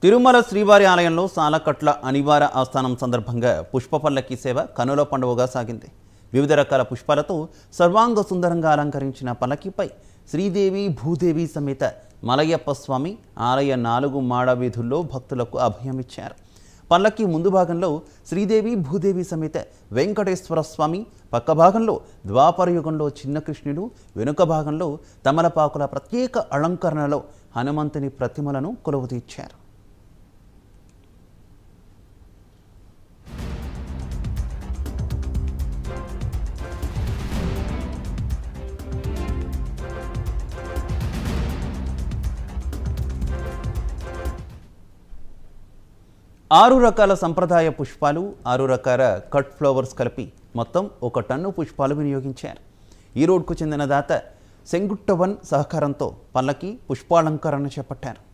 తిరుమల శ్రీవారి ఆలయంలో సాలకట్ల అనివార ఆస్థానం సందర్భంగా పుష్ప పల్లకి సేవ కనుల పండుగగా సాగింది వివిధ రకాల పుష్పాలతో సర్వాంగ సుందరంగా అలంకరించిన పల్లకిపై శ్రీదేవి భూదేవి సమేత మలయప్ప స్వామి ఆలయ నాలుగు మాడ వీధుల్లో భక్తులకు అభయమిచ్చారు పల్లకి ముందు భాగంలో శ్రీదేవి భూదేవి సమేత వెంకటేశ్వర స్వామి పక్క భాగంలో ద్వాపర యుగంలో చిన్న కృష్ణుడు వెనుక భాగంలో తమలపాకుల ప్రత్యేక అలంకరణలో హనుమంతుని ప్రతిమలను కొలువుతీర్చారు ఆరు రకాల సంప్రదాయ పుష్పాలు ఆరు రకాల కట్ ఫ్లవర్స్ కలిపి మొత్తం ఒక టన్ను పుష్పాలు వినియోగించారు ఈ రోడ్కు చెందిన దాత సెంగుట్టవన్ సహకారంతో పల్లకి పుష్పాలంకరణ చేపట్టారు